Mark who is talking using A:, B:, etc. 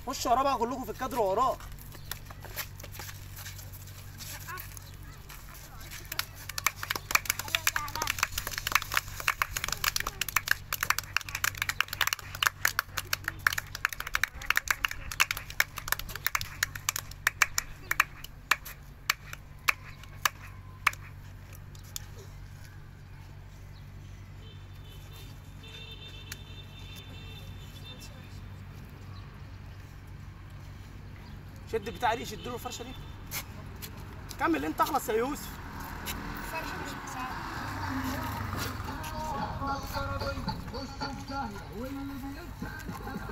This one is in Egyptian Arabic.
A: خشوا وراه بقى كلكم في الكادر وراه شد البتاع دي شد له الفرشه دي كمل انت اخلص يا يوسف
B: فرشه مش مساعد
C: واللي بينسى